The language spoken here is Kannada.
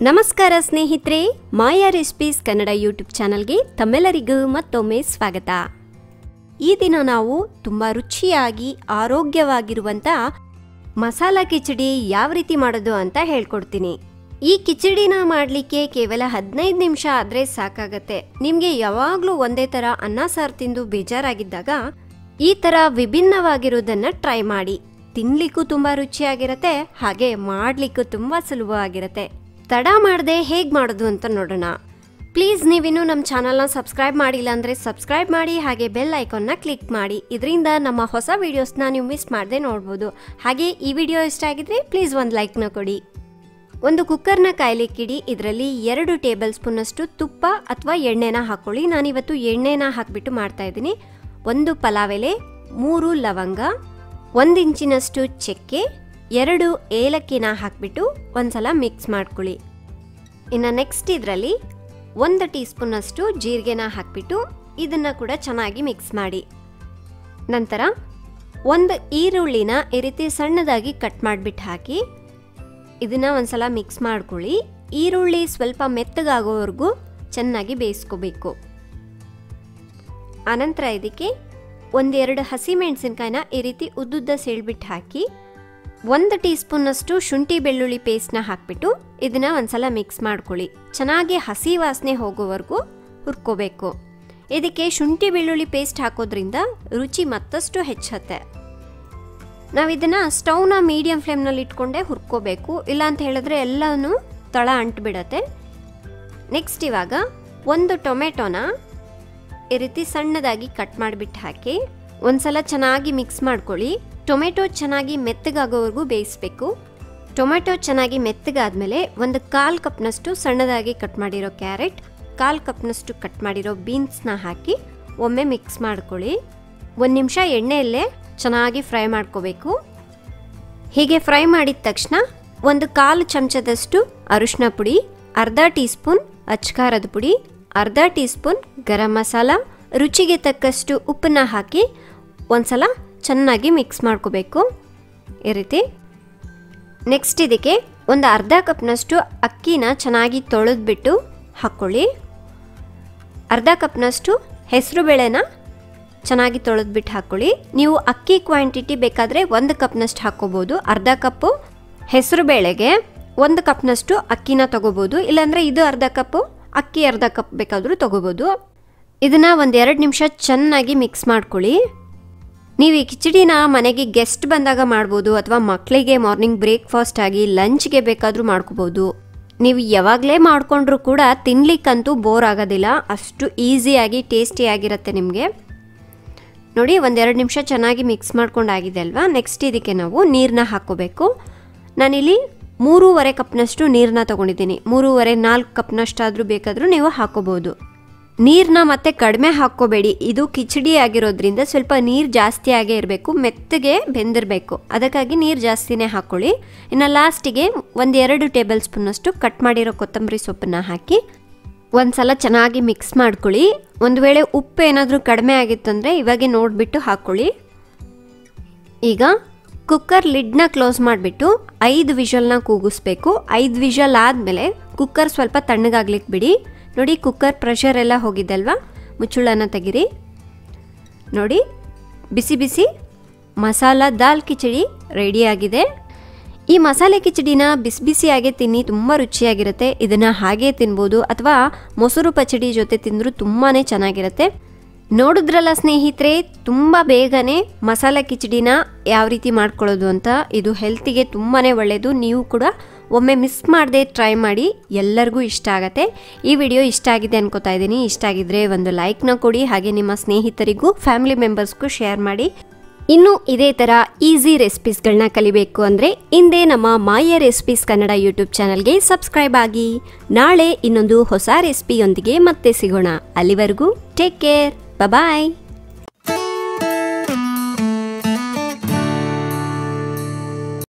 ನಮಸ್ಕಾರ ಸ್ನೇಹಿತರೆ ಮಾಯಾ ರೆಸಿಪೀಸ್ ಕನ್ನಡ ಯೂಟ್ಯೂಬ್ ಚಾನಲ್ಗೆ ತಮ್ಮೆಲ್ಲರಿಗೂ ಮತ್ತೊಮ್ಮೆ ಸ್ವಾಗತ ಈ ದಿನ ನಾವು ತುಂಬ ರುಚಿಯಾಗಿ ಆರೋಗ್ಯವಾಗಿರುವಂಥ ಮಸಾಲ ಕಿಚಡಿ ಯಾವ ರೀತಿ ಮಾಡೋದು ಅಂತ ಹೇಳ್ಕೊಡ್ತೀನಿ ಈ ಕಿಚಡಿನ ಮಾಡಲಿಕ್ಕೆ ಕೇವಲ ಹದಿನೈದು ನಿಮಿಷ ಆದರೆ ಸಾಕಾಗತ್ತೆ ನಿಮಗೆ ಯಾವಾಗಲೂ ಒಂದೇ ಥರ ಅನ್ನ ಸಾರು ತಿಂದು ಬೇಜಾರಾಗಿದ್ದಾಗ ಈ ಥರ ವಿಭಿನ್ನವಾಗಿರೋದನ್ನು ಟ್ರೈ ಮಾಡಿ ತಿನ್ಲಿಕ್ಕೂ ತುಂಬ ರುಚಿಯಾಗಿರತ್ತೆ ಹಾಗೆ ಮಾಡಲಿಕ್ಕೂ ತುಂಬ ಸುಲಭವಾಗಿರತ್ತೆ ತಡ ಮಾಡದೆ ಹೇಗೆ ಮಾಡೋದು ಅಂತ ನೋಡೋಣ ಪ್ಲೀಸ್ ನೀವಿನ್ನೂ ನಮ್ಮ ಚಾನಲ್ನ ಸಬ್ಸ್ಕ್ರೈಬ್ ಮಾಡಿಲ್ಲ ಅಂದರೆ ಸಬ್ಸ್ಕ್ರೈಬ್ ಮಾಡಿ ಹಾಗೆ ಬೆಲ್ ಐಕಾನ್ನ ಕ್ಲಿಕ್ ಮಾಡಿ ಇದರಿಂದ ನಮ್ಮ ಹೊಸ ವೀಡಿಯೋಸ್ನ ನೀವು ಮಿಸ್ ಮಾಡದೆ ನೋಡ್ಬೋದು ಹಾಗೆ ಈ ವಿಡಿಯೋ ಇಷ್ಟ ಆಗಿದ್ರೆ ಪ್ಲೀಸ್ ಒಂದು ಲೈಕ್ನ ಕೊಡಿ ಒಂದು ಕುಕ್ಕರ್ನ ಕಾಯ್ಲಿಕ್ಕಿಡಿ ಇದರಲ್ಲಿ ಎರಡು ಟೇಬಲ್ ಸ್ಪೂನಷ್ಟು ತುಪ್ಪ ಅಥವಾ ಎಣ್ಣೆನ ಹಾಕೊಳ್ಳಿ ನಾನಿವತ್ತು ಎಣ್ಣೆನ ಹಾಕಿಬಿಟ್ಟು ಮಾಡ್ತಾ ಇದ್ದೀನಿ ಒಂದು ಪಲಾವ್ ಎಲೆ ಮೂರು ಲವಂಗ ಒಂದು ಇಂಚಿನಷ್ಟು ಚಕ್ಕೆ ಎರಡು ಏಲಕ್ಕಿನ ಹಾಕಿಬಿಟ್ಟು ಒಂದ್ಸಲ ಮಿಕ್ಸ್ ಮಾಡ್ಕೊಳ್ಳಿ ಇನ್ನು ನೆಕ್ಸ್ಟ್ ಇದರಲ್ಲಿ ಒಂದು ಟೀ ಸ್ಪೂನಷ್ಟು ಜೀರಿಗೆನ ಹಾಕಿಬಿಟ್ಟು ಇದನ್ನು ಕೂಡ ಚೆನ್ನಾಗಿ ಮಿಕ್ಸ್ ಮಾಡಿ ನಂತರ ಒಂದು ಈರುಳ್ಳಿನ ಈ ರೀತಿ ಸಣ್ಣದಾಗಿ ಕಟ್ ಮಾಡಿಬಿಟ್ಟು ಹಾಕಿ ಇದನ್ನು ಒಂದ್ಸಲ ಮಿಕ್ಸ್ ಮಾಡ್ಕೊಳ್ಳಿ ಈರುಳ್ಳಿ ಸ್ವಲ್ಪ ಮೆತ್ತಗಾಗೋವರೆಗೂ ಚೆನ್ನಾಗಿ ಬೇಯಿಸ್ಕೋಬೇಕು ಆನಂತರ ಇದಕ್ಕೆ ಒಂದೆರಡು ಹಸಿಮೆಣಸಿನ್ಕಾಯಿನ ಈ ರೀತಿ ಉದ್ದುದ್ದ ಸೀಳ್ಬಿಟ್ಟು ಹಾಕಿ ಒಂದು ಟೀ ಸ್ಪೂನಷ್ಟು ಶುಂಠಿ ಬೆಳ್ಳುಳ್ಳಿ ಪೇಸ್ಟ್ನ ಹಾಕಿಬಿಟ್ಟು ಇದನ್ನು ಒಂದ್ಸಲ ಮಿಕ್ಸ್ ಮಾಡ್ಕೊಳ್ಳಿ ಚೆನ್ನಾಗಿ ಹಸಿ ವಾಸನೆ ಹೋಗೋವರೆಗೂ ಹುರ್ಕೋಬೇಕು ಇದಕ್ಕೆ ಶುಂಠಿ ಬೆಳ್ಳುಳ್ಳಿ ಪೇಸ್ಟ್ ಹಾಕೋದ್ರಿಂದ ರುಚಿ ಮತ್ತಷ್ಟು ಹೆಚ್ಚತ್ತೆ ನಾವು ಇದನ್ನು ಸ್ಟವ್ನ ಮೀಡಿಯಂ ಫ್ಲೇಮ್ನಲ್ಲಿ ಇಟ್ಕೊಂಡೇ ಹುರ್ಕೋಬೇಕು ಇಲ್ಲ ಅಂತ ಹೇಳಿದ್ರೆ ಎಲ್ಲನೂ ತಳ ಅಂಟ್ಬಿಡತ್ತೆ ನೆಕ್ಸ್ಟ್ ಇವಾಗ ಒಂದು ಟೊಮೆಟೊನ ಈ ರೀತಿ ಸಣ್ಣದಾಗಿ ಕಟ್ ಮಾಡಿಬಿಟ್ಟು ಹಾಕಿ ಒಂದ್ಸಲ ಚೆನ್ನಾಗಿ ಮಿಕ್ಸ್ ಮಾಡ್ಕೊಳ್ಳಿ ಟೊಮೆಟೊ ಚೆನ್ನಾಗಿ ಮೆತ್ತಗಾಗೋವರೆಗೂ ಬೇಯಿಸ್ಬೇಕು ಟೊಮೆಟೊ ಚೆನ್ನಾಗಿ ಮೆತ್ತಗಾದ್ಮೇಲೆ ಒಂದು ಕಾಲು ಕಪ್ನಷ್ಟು ಸಣ್ಣದಾಗಿ ಕಟ್ ಮಾಡಿರೋ ಕ್ಯಾರೆಟ್ ಕಾಲು ಕಪ್ನಷ್ಟು ಕಟ್ ಮಾಡಿರೋ ಬೀನ್ಸ್ನ ಹಾಕಿ ಒಮ್ಮೆ ಮಿಕ್ಸ್ ಮಾಡ್ಕೊಳ್ಳಿ ಒಂದು ನಿಮಿಷ ಎಣ್ಣೆಯಲ್ಲೇ ಚೆನ್ನಾಗಿ ಫ್ರೈ ಮಾಡ್ಕೋಬೇಕು ಹೀಗೆ ಫ್ರೈ ಮಾಡಿದ ತಕ್ಷಣ ಒಂದು ಕಾಲು ಚಮಚದಷ್ಟು ಅರಿಶಿನ ಪುಡಿ ಅರ್ಧ ಟೀ ಸ್ಪೂನ್ ಅಚ್ಕಾರದ ಪುಡಿ ಅರ್ಧ ಟೀ ಸ್ಪೂನ್ ಗರಂ ಮಸಾಲ ರುಚಿಗೆ ತಕ್ಕಷ್ಟು ಉಪ್ಪನ್ನ ಹಾಕಿ ಒಂದ್ಸಲ ಚೆನ್ನಾಗಿ ಮಿಕ್ಸ್ ಮಾಡ್ಕೋಬೇಕು ಈ ರೀತಿ ನೆಕ್ಸ್ಟ್ ಇದಕ್ಕೆ ಒಂದು ಅರ್ಧ ಕಪ್ನಷ್ಟು ಅಕ್ಕಿನ ಚೆನ್ನಾಗಿ ತೊಳೆದ್ಬಿಟ್ಟು ಹಾಕ್ಕೊಳ್ಳಿ ಅರ್ಧ ಕಪ್ನಷ್ಟು ಹೆಸರು ಬೇಳೆನ ಚೆನ್ನಾಗಿ ತೊಳೆದ್ಬಿಟ್ಟು ಹಾಕ್ಕೊಳ್ಳಿ ನೀವು ಅಕ್ಕಿ ಕ್ವಾಂಟಿಟಿ ಬೇಕಾದರೆ ಒಂದು ಕಪ್ನಷ್ಟು ಹಾಕ್ಕೋಬೋದು ಅರ್ಧ ಕಪ್ಪು ಹೆಸರು ಬೇಳೆಗೆ ಒಂದು ಕಪ್ನಷ್ಟು ಅಕ್ಕಿನ ತಗೋಬೋದು ಇಲ್ಲಾಂದರೆ ಇದು ಅರ್ಧ ಕಪ್ಪು ಅಕ್ಕಿ ಅರ್ಧ ಕಪ್ ಬೇಕಾದರೂ ತಗೋಬೋದು ಇದನ್ನು ಒಂದು ಎರಡು ನಿಮಿಷ ಚೆನ್ನಾಗಿ ಮಿಕ್ಸ್ ಮಾಡ್ಕೊಳ್ಳಿ ನೀವು ಈ ಕಿಚಡಿನ ಮನೆಗೆ ಗೆಸ್ಟ್ ಬಂದಾಗ ಮಾಡ್ಬೋದು ಅಥವಾ ಮಕ್ಕಳಿಗೆ ಮಾರ್ನಿಂಗ್ ಬ್ರೇಕ್ಫಾಸ್ಟ್ ಆಗಿ ಲಂಚ್ಗೆ ಬೇಕಾದರೂ ಮಾಡ್ಕೋಬೋದು ನೀವು ಯಾವಾಗಲೇ ಮಾಡಿಕೊಂಡ್ರೂ ಕೂಡ ತಿನ್ಲಿಕ್ಕಂತೂ ಬೋರ್ ಆಗೋದಿಲ್ಲ ಅಷ್ಟು ಈಸಿಯಾಗಿ ಟೇಸ್ಟಿಯಾಗಿರುತ್ತೆ ನಿಮಗೆ ನೋಡಿ ಒಂದೆರಡು ನಿಮಿಷ ಚೆನ್ನಾಗಿ ಮಿಕ್ಸ್ ಮಾಡ್ಕೊಂಡಾಗಿದೆ ಅಲ್ವಾ ನೆಕ್ಸ್ಟ್ ಇದಕ್ಕೆ ನಾವು ನೀರನ್ನ ಹಾಕ್ಕೋಬೇಕು ನಾನಿಲ್ಲಿ ಮೂರುವರೆ ಕಪ್ನಷ್ಟು ನೀರನ್ನ ತೊಗೊಂಡಿದ್ದೀನಿ ಮೂರುವರೆ ನಾಲ್ಕು ಕಪ್ನಷ್ಟಾದರೂ ಬೇಕಾದರೂ ನೀವು ಹಾಕೋಬೋದು ನೀರನ್ನ ಮತ್ತೆ ಕಡಿಮೆ ಹಾಕ್ಕೋಬೇಡಿ ಇದು ಕಿಚಡಿ ಆಗಿರೋದ್ರಿಂದ ಸ್ವಲ್ಪ ನೀರು ಜಾಸ್ತಿ ಆಗೇ ಇರಬೇಕು ಮೆತ್ತಗೆ ಬೆಂದಿರಬೇಕು ಅದಕ್ಕಾಗಿ ನೀರು ಜಾಸ್ತಿನೇ ಹಾಕ್ಕೊಳ್ಳಿ ಇನ್ನು ಲಾಸ್ಟಿಗೆ ಒಂದೆರಡು ಟೇಬಲ್ ಸ್ಪೂನಷ್ಟು ಕಟ್ ಮಾಡಿರೋ ಕೊತ್ತಂಬರಿ ಸೊಪ್ಪನ್ನ ಹಾಕಿ ಒಂದು ಸಲ ಚೆನ್ನಾಗಿ ಮಿಕ್ಸ್ ಮಾಡ್ಕೊಳ್ಳಿ ಒಂದು ವೇಳೆ ಉಪ್ಪು ಏನಾದರೂ ಕಡಿಮೆ ಆಗಿತ್ತಂದರೆ ಇವಾಗೆ ನೋಡಿಬಿಟ್ಟು ಹಾಕ್ಕೊಳ್ಳಿ ಈಗ ಕುಕ್ಕರ್ ಲಿಡ್ನ ಕ್ಲೋಸ್ ಮಾಡಿಬಿಟ್ಟು ಐದು ವಿಷಲ್ನ ಕೂಗಿಸ್ಬೇಕು ಐದು ವಿಷಲ್ ಆದಮೇಲೆ ಕುಕ್ಕರ್ ಸ್ವಲ್ಪ ತಣ್ಣಗಾಗ್ಲಿಕ್ಕೆ ಬಿಡಿ ನೋಡಿ ಕುಕ್ಕರ್ ಪ್ರೆಷರ್ ಎಲ್ಲ ಹೋಗಿದ್ದಲ್ವಾ ಮುಚ್ಚುಳನ ತೆಗಿರಿ ನೋಡಿ ಬಿಸಿ ಬಿಸಿ ಮಸಾಲ ದಾಲ್ ಕಿಚಡಿ ರೆಡಿಯಾಗಿದೆ ಈ ಮಸಾಲೆ ಕಿಚಡಿನ ಬಿಸಿ ಬಿಸಿಯಾಗೆ ತಿನ್ನಿ ತುಂಬ ರುಚಿಯಾಗಿರುತ್ತೆ ಇದನ್ನು ಹಾಗೆ ತಿನ್ಬೋದು ಅಥವಾ ಮೊಸರು ಪಚಡಿ ಜೊತೆ ತಿಂದರೂ ತುಂಬಾ ಚೆನ್ನಾಗಿರುತ್ತೆ ನೋಡಿದ್ರಲ್ಲ ಸ್ನೇಹಿತರೆ ತುಂಬ ಬೇಗನೆ ಮಸಾಲೆ ಕಿಚಡಿನ ಯಾವ ರೀತಿ ಮಾಡ್ಕೊಳ್ಳೋದು ಅಂತ ಇದು ಹೆಲ್ತಿಗೆ ತುಂಬಾ ಒಳ್ಳೆಯದು ನೀವು ಕೂಡ ಒಮ್ಮೆ ಮಿಸ್ ಮಾಡದೆ ಟ್ರೈ ಮಾಡಿ ಎಲ್ಲರಿಗೂ ಇಷ್ಟ ಆಗತ್ತೆ ಈ ವಿಡಿಯೋ ಇಷ್ಟ ಆಗಿದೆ ಅನ್ಕೋತಾ ಇದ್ದೀನಿ ಇಷ್ಟ ಆಗಿದ್ರೆ ಒಂದು ಲೈಕ್ನ ಕೊಡಿ ಹಾಗೆ ನಿಮ್ಮ ಸ್ನೇಹಿತರಿಗೂ ಫ್ಯಾಮಿಲಿ ಮೆಂಬರ್ಸ್ಗೂ ಶೇರ್ ಮಾಡಿ ಇನ್ನು ಇದೇ ಥರ ಈಸಿ ರೆಸಿಪೀಸ್ಗಳನ್ನ ಕಲಿಬೇಕು ಅಂದರೆ ಹಿಂದೆ ನಮ್ಮ ಮಾಯ ರೆಸಿಪೀಸ್ ಕನ್ನಡ ಯೂಟ್ಯೂಬ್ ಚಾನಲ್ಗೆ ಸಬ್ಸ್ಕ್ರೈಬ್ ಆಗಿ ನಾಳೆ ಇನ್ನೊಂದು ಹೊಸ ರೆಸಿಪಿಯೊಂದಿಗೆ ಮತ್ತೆ ಸಿಗೋಣ ಅಲ್ಲಿವರೆಗೂ ಟೇಕ್ ಕೇರ್ ಬಾಯ್